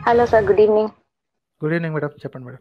Hello sir good evening good evening madam చెప్పండి madam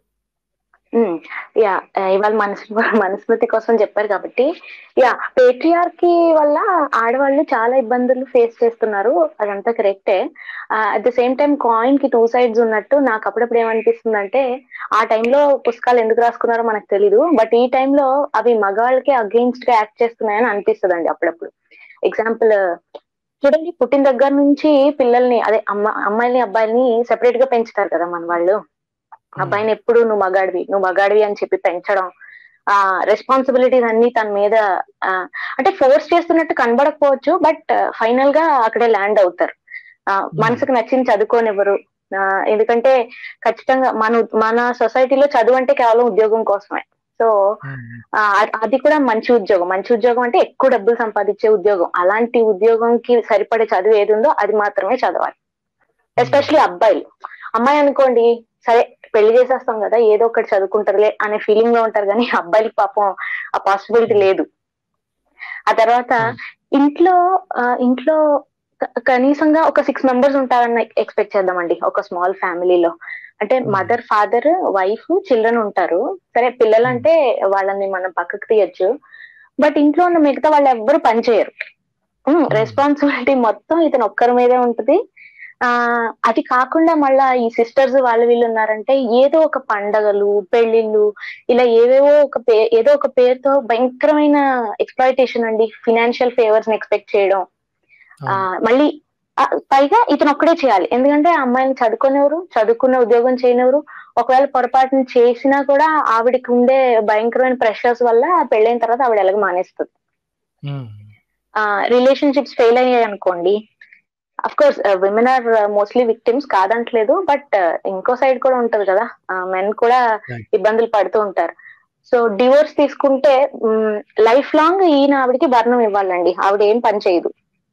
yeah ఇవాళ మనసు మనుస్మృతి కోసం చెప్పారు కాబట్టి యా పేట్రియార్కి వల్ల ఆడవాళ్ళు చాలా ఇబ్బందులు ఫేస్ చేస్తున్నారు అదంతా కరెక్టే at the same time coin కి టూ సైడ్స్ ఉన్నట్టు నాకు అప్పుడప్పుడు ఏమనిపిస్తుంది అంటే ఆ టైంలో పుస్తకాలు ఎందుకు రాసుకున్నారో మనకు తెలీదు బట్ ఈ టైంలో అవి మగాళ్ళకి అగెయిన్స్ట్ గా యాక్ట్ చేస్తున్నాయని అనిపిస్తుంది అండి అప్పుడప్పుడు ఎగ్జాంపుల్ చూడండి పుట్టిన దగ్గర నుంచి పిల్లల్ని అదే అమ్మ అమ్మాయిని అబ్బాయిని సెపరేట్ గా పెంచుతారు కదా మన వాళ్ళు అబ్బాయిని ఎప్పుడు నువ్వు మగాడివి నువ్వు మగాడివి అని చెప్పి పెంచడం ఆ రెస్పాన్సిబిలిటీస్ అన్ని తన మీద అంటే ఫోర్స్ చేస్తున్నట్టు కనబడకపోవచ్చు బట్ ఫైనల్ గా అక్కడే ల్యాండ్ అవుతారు మనసుకు నచ్చింది చదువుకోనివ్వరు ఎందుకంటే ఖచ్చితంగా మన మన సొసైటీలో చదువు అంటే కేవలం ఉద్యోగం కోసమే సో అది కూడా మంచి ఉద్యోగం మంచి ఉద్యోగం అంటే ఎక్కువ డబ్బులు సంపాదించే ఉద్యోగం అలాంటి ఉద్యోగంకి సరిపడే చదువు ఏది ఉందో అది మాత్రమే చదవాలి ఎస్పెషలీ అబ్బాయిలు అమ్మాయి అనుకోండి సరే పెళ్లి చేసేస్తాం కదా ఏదో ఒకటి చదువుకుంటారులే అనే ఫీలింగ్ లో ఉంటారు కానీ అబ్బాయిలకి పాపం ఆ పాసిబిలిటీ లేదు ఆ తర్వాత ఇంట్లో ఇంట్లో కనీసంగా ఒక సిక్స్ మెంబర్స్ ఉంటారని ఎక్స్పెక్ట్ చేద్దామండి ఒక స్మాల్ ఫ్యామిలీలో అంటే మదర్ ఫాదర్ వైఫ్ చిల్డ్రన్ ఉంటారు సరే పిల్లలు అంటే వాళ్ళని మనం పక్కకు తీయచ్చు బట్ ఇంట్లో ఉన్న మిగతా వాళ్ళు ఎవ్వరు పనిచేయరు రెస్పాన్సిబిలిటీ మొత్తం ఇతను ఒక్కరి మీదే ఉంటుంది ఆ అది కాకుండా మళ్ళా ఈ సిస్టర్స్ వాళ్ళు వీళ్ళు ఉన్నారంటే ఏదో ఒక పండగలు పెళ్లిళ్ళు ఇలా ఏవేవో ఒక పే ఏదో ఒక పేరుతో భయంకరమైన ఎక్స్ప్లాయిటేషన్ అండి ఫినాన్షియల్ ఫేవర్స్ ని ఎక్స్పెక్ట్ చేయడం ఆ మళ్ళీ పైగా ఇతను ఒక్కడే చేయాలి ఎందుకంటే ఆ అమ్మాయిని చదువుకునేవారు చదువుకున్న ఉద్యోగం చేయనివారు ఒకవేళ పొరపాటును చేసినా కూడా ఆవిడకి ఉండే భయంకరమైన ప్రెషర్స్ వల్ల పెళ్ళైన తర్వాత ఆవిడ ఎలాగ మానేస్తుంది ఆ రిలేషన్షిప్స్ ఫెయిల్ అయ్యాయి అనుకోండి of course women are mostly victims కాదంటలేదు బట్ ఇంకో సైడ్ కూడా ఉంటది కదా మెన్ కూడా ఇబ్బందులు పడుతూ ఉంటారు సో డివోర్స్ తీసుకుంటే లైఫ్ లాంగ్ ఈయన ఆవిడకి భరణం ఇవ్వాలండి ఆవిడ ఏం పని చేయదు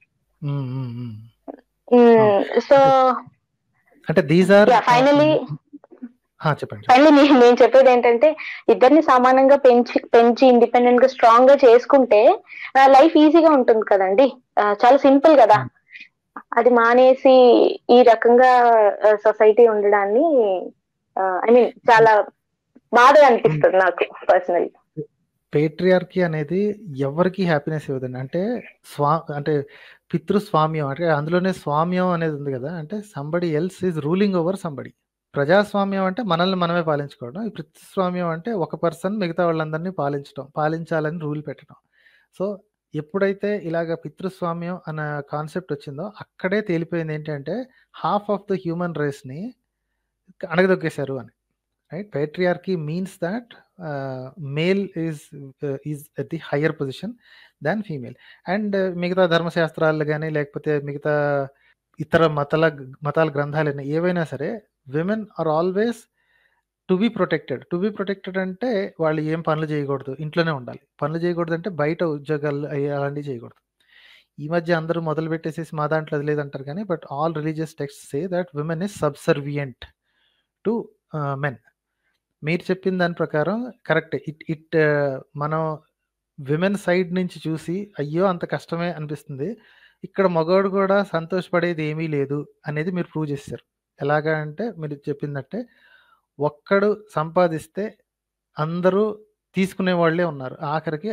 సో అంటే దీస్ ఆర్ ఫైనలీ చెప్పండి ఫైనలీ నేను చెప్పేది ఏంటంటే ఇద్దరిని సమానంగా పెంచి పెంచి ఇండిపెండెంట్ గా స్ట్రాంగ్ గా చేసుకుంటే లైఫ్ ఈజీగా ఉంటుంది కదండి చాలా సింపుల్ కదా అది మానేసి ఈ రకంగా సొసైటీ ఉండడాన్ని ఐ మీన్ చాలా బాధ అనిపిస్తుంది నాకు పర్సనల్ పేట్రియార్కి అనేది ఎవరికి హ్యాపీనెస్ ఇవ్వదండి అంటే స్వా అంటే పితృస్వామ్యం అంటే అందులోనే స్వామ్యం అనేది ఉంది కదా అంటే somebody else is ruling over somebody ప్రజాస్వామ్యం అంటే మనల్ని మనమే పాలించుకోవడం ఈ పితృస్వామ్యం అంటే ఒక పర్సన్ మిగతా వాళ్ళందరినీ పాలించడం పాలించాలని రూల్ పెట్టడం సో ఎప్పుడైతే ఇలాగ పితృస్వామ్యం అన్న కాన్సెప్ట్ వచ్చిందో అక్కడే తేలిపోయింది ఏంటంటే హాఫ్ ఆఫ్ ద హ్యూమన్ రేస్ని అణగదొక్కేశారు అని right patriarchy means that male is is at the higher position than female and మిగతా ధర్మశాస్త్రాలు కానీ లేకపోతే మిగతా ఇతర మతాల మతాల గ్రంథాలు ఏవైనా సరే women are always to be protected to be protected అంటే వాళ్ళు ఏం పనులు చేయకూడదు ఇంట్లోనే ఉండాలి పనులు చేయకూడదు అంటే బయట ఉద్యోగాలు అలాంటివి చేయకూడదు ఈ మధ్య అందరూ మొదలు పెట్టేసేసి మా దాంట్లో అది లేదంటారు కానీ but all religious text say that women is subservient to men మీరు చెప్పిన దాని ప్రకారం కరెక్ట్ ఇట్ ఇట్ మనం విమెన్ సైడ్ నుంచి చూసి అయ్యో అంత కష్టమే అనిపిస్తుంది ఇక్కడ మగవాడు కూడా సంతోషపడేది ఏమీ లేదు అనేది మీరు ప్రూవ్ చేశారు ఎలాగా అంటే మీరు చెప్పిందంటే ఒక్కడు సంపాదిస్తే అందరూ తీసుకునే వాళ్ళే ఉన్నారు ఆఖరికి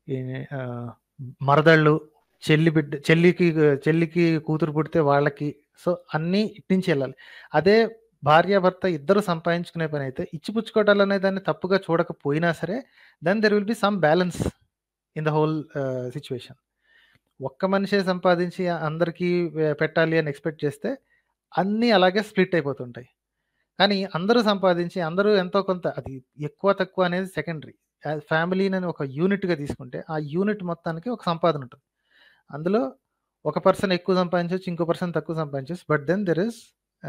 మరదళ్ళు చెల్లి బిడ్డ చెల్లికి చెల్లికి కూతురు పుడితే వాళ్ళకి సో అన్నీ ఇట్నుంచి వెళ్ళాలి అదే భార్యాభర్త ఇద్దరు సంపాదించుకునే పని అయితే ఇచ్చిపుచ్చుకోవటాలు అనే దాన్ని తప్పుగా చూడకపోయినా సరే then there will be some balance in the whole situation ఒక్క మనిషే సంపాదించి అందరికీ పెట్టాలి అని ఎక్స్పెక్ట్ చేస్తే అన్నీ అలాగే స్ప్లిట్ అయిపోతుంటాయి కానీ అందరూ సంపాదించి అందరూ ఎంతో కొంత అది ఎక్కువ తక్కువ అనేది సెకండరీ ఫ్యామిలీని ఒక యూనిట్గా తీసుకుంటే ఆ యూనిట్ మొత్తానికి ఒక సంపాదన ఉంటుంది అందులో ఒక పర్సన్ ఎక్కువ సంపాదించవచ్చు ఇంకో పర్సన్ తక్కువ సంపాదించవచ్చు బట్ దెన్ దెర్ ఇస్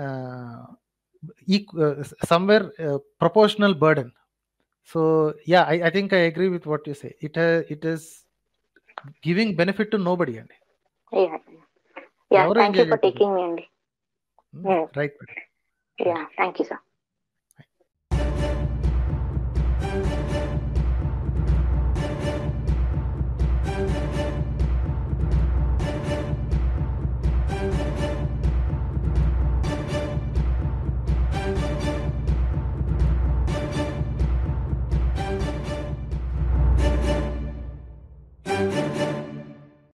ఈ somewhere proportional burden so yeah I I think I agree with what you say it it is giving benefit to nobody అండి thank you for taking me అండి right Yeah, thank you, sir.